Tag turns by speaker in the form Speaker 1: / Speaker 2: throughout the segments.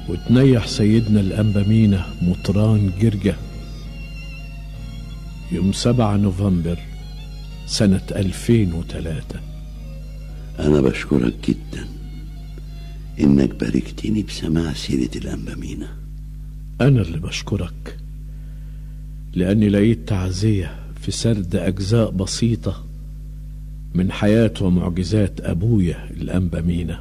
Speaker 1: وتنيح سيدنا الأنبا مطران جرجة يوم 7 نوفمبر سنة 2003
Speaker 2: أنا بشكرك جدا إنك باركتني بسماع سيرة الأنبا
Speaker 1: أنا اللي بشكرك لأني لقيت تعزية في سرد أجزاء بسيطة من حياة ومعجزات أبويا الأنبا مينا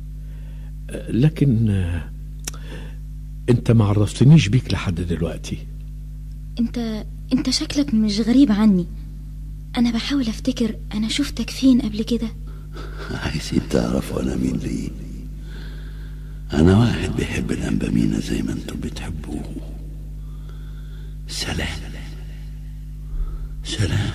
Speaker 1: لكن أنت ما عرفتنيش بيك لحد دلوقتي
Speaker 3: انت انت شكلك مش غريب عني انا بحاول افتكر انا شفتك فين قبل كده
Speaker 2: عايزين تعرفوا أنا مين ليه أنا واحد بيحب الأنبا زي ما انتم بتحبوه سلام سلام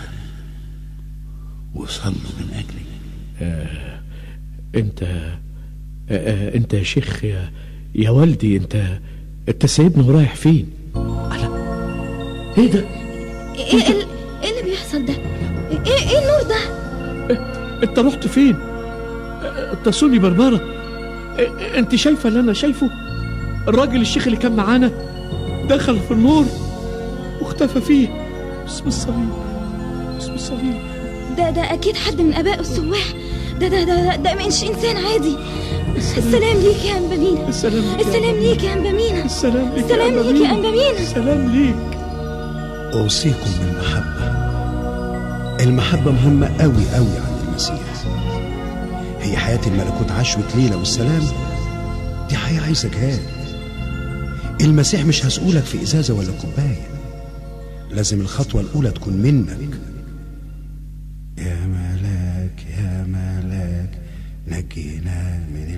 Speaker 2: وصلوا من أجلي
Speaker 1: آه أنت آه آه أنت يا شيخ يا, يا والدي أنت أنت سايبني ورايح فين؟
Speaker 2: إيه ده؟
Speaker 3: ايه ايه ال- ايه اللي بيحصل ده ايه ايه النور ده
Speaker 1: أنت رحت فين؟ آه، أنت سوني بربرة آه، أنت شايفة اللي أنا شايفه؟ الراجل الشيخ اللي كان معانا دخل في النور واختفى فيه باسم الصليب باسم الصليب
Speaker 3: ده ده اكيد حد من اباء السواح ده ده ده ده مش انسان عادي السلام ليك يا انبا مينا
Speaker 1: السلام ليك يا
Speaker 3: السلام
Speaker 1: أنبا
Speaker 3: ليك يا انبا مينا
Speaker 1: السلام ليك
Speaker 3: السلام
Speaker 1: أنبا
Speaker 3: ليك يا
Speaker 1: مينا.
Speaker 3: انبا مينا
Speaker 1: السلام ليك
Speaker 4: أوصيكم بالمحبة المحبة مهمة قوي قوي عند المسيح هي حياة الملكوت عشوة ليلة والسلام دي حياة عايزة جهاد المسيح مش هسؤولك في إزازة ولا كوباية لازم الخطوة الأولى تكون منك يا ملاك يا ملاك نجينا من